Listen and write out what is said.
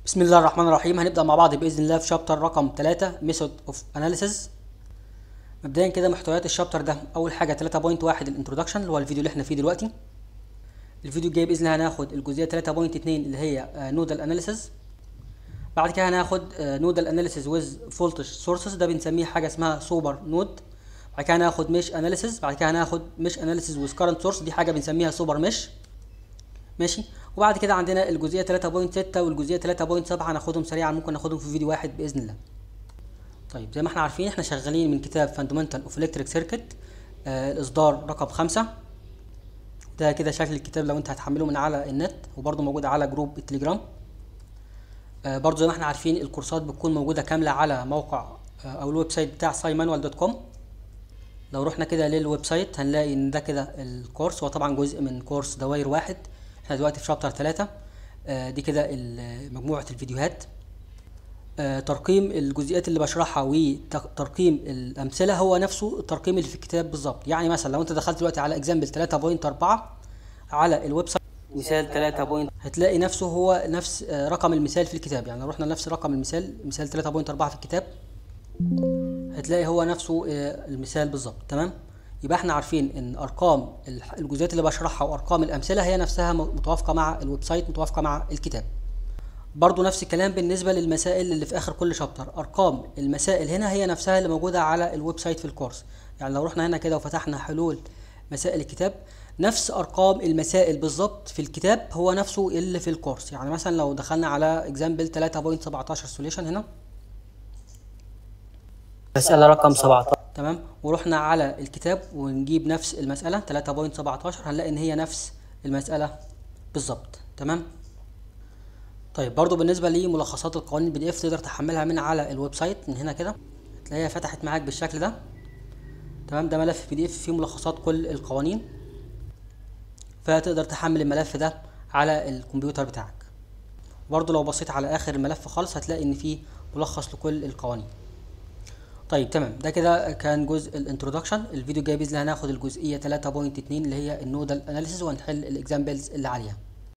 بسم الله الرحمن الرحيم هنبدأ مع بعض بإذن الله في شابتر رقم 3 ميثود اوف اناليسيز مبدئيا كده محتويات الشابتر ده أول حاجة 3.1 الانترودكشن اللي هو الفيديو اللي احنا فيه دلوقتي الفيديو الجاي بإذن الله هناخد الجزئية 3.2 اللي هي نودال اناليسيز بعد كده هناخد نودال اناليسيز ويز فولتج سورسز ده بنسميه حاجة اسمها سوبر نود بعد كده هناخد مش اناليسيز بعد كده هناخد مش اناليسيز ويز كارنت سورس دي حاجة بنسميها سوبر مش ماشي وبعد كده عندنا الجزئيه 3.6 والجزئيه 3.7 هناخدهم سريعا ممكن ناخدهم في فيديو واحد باذن الله طيب زي ما احنا عارفين احنا شغالين من كتاب فاندمنتال اوف الكتريك سيركت الاصدار رقم خمسة ده كده شكل الكتاب لو انت هتحمله من على النت وبرده موجود على جروب التليجرام آه برضه زي ما احنا عارفين الكورسات بتكون موجوده كامله على موقع آه او الويب سايت بتاع سايمانوال دوت كوم لو رحنا كده للويب سايت هنلاقي ان ده كده الكورس هو طبعا جزء من كورس دوائر واحد احنا دلوقتي في شابتر 3 آه دي كده مجموعة الفيديوهات آه ترقيم الجزئيات اللي بشرحها وترقيم الأمثلة هو نفسه الترقيم اللي في الكتاب بالظبط يعني مثلا لو انت دخلت دلوقتي على اكزامبل 3.4 على الويب سايت مثال 3 بوينت هتلاقي نفسه هو نفس آه رقم المثال في الكتاب يعني لو رحنا لنفس رقم المثال مثال 3.4 في الكتاب هتلاقي هو نفسه المثال بالظبط تمام يبقى احنا عارفين ان ارقام الجزئيات اللي بشرحها وارقام الامثله هي نفسها متوافقه مع الويب سايت متوافقه مع الكتاب برضو نفس الكلام بالنسبه للمسائل اللي في اخر كل شابتر ارقام المسائل هنا هي نفسها اللي موجوده على الويب سايت في الكورس يعني لو رحنا هنا كده وفتحنا حلول مسائل الكتاب نفس ارقام المسائل بالظبط في الكتاب هو نفسه اللي في الكورس يعني مثلا لو دخلنا على اكزامبل 3.17 سوليوشن هنا مسألة رقم 17 تمام ورحنا على الكتاب ونجيب نفس المسألة 3.17 هنلاقي ان هي نفس المسألة بالظبط تمام طيب برضو بالنسبة لملخصات القوانين البي دي اف تقدر تحملها من على الويب سايت من هنا كده تلاقيها فتحت معاك بالشكل ده تمام ده ملف بي دي اف فيه ملخصات كل القوانين فتقدر تحمل الملف ده على الكمبيوتر بتاعك برضو لو بصيت على اخر الملف خالص هتلاقي ان فيه ملخص لكل القوانين طيب تمام ده كده كان جزء الانترودكشن الفيديو الجاي باذن الله هناخد الجزئيه 3.2 اللي هي النودال اناليسيس وهنحل الاكزامبلز اللي عليها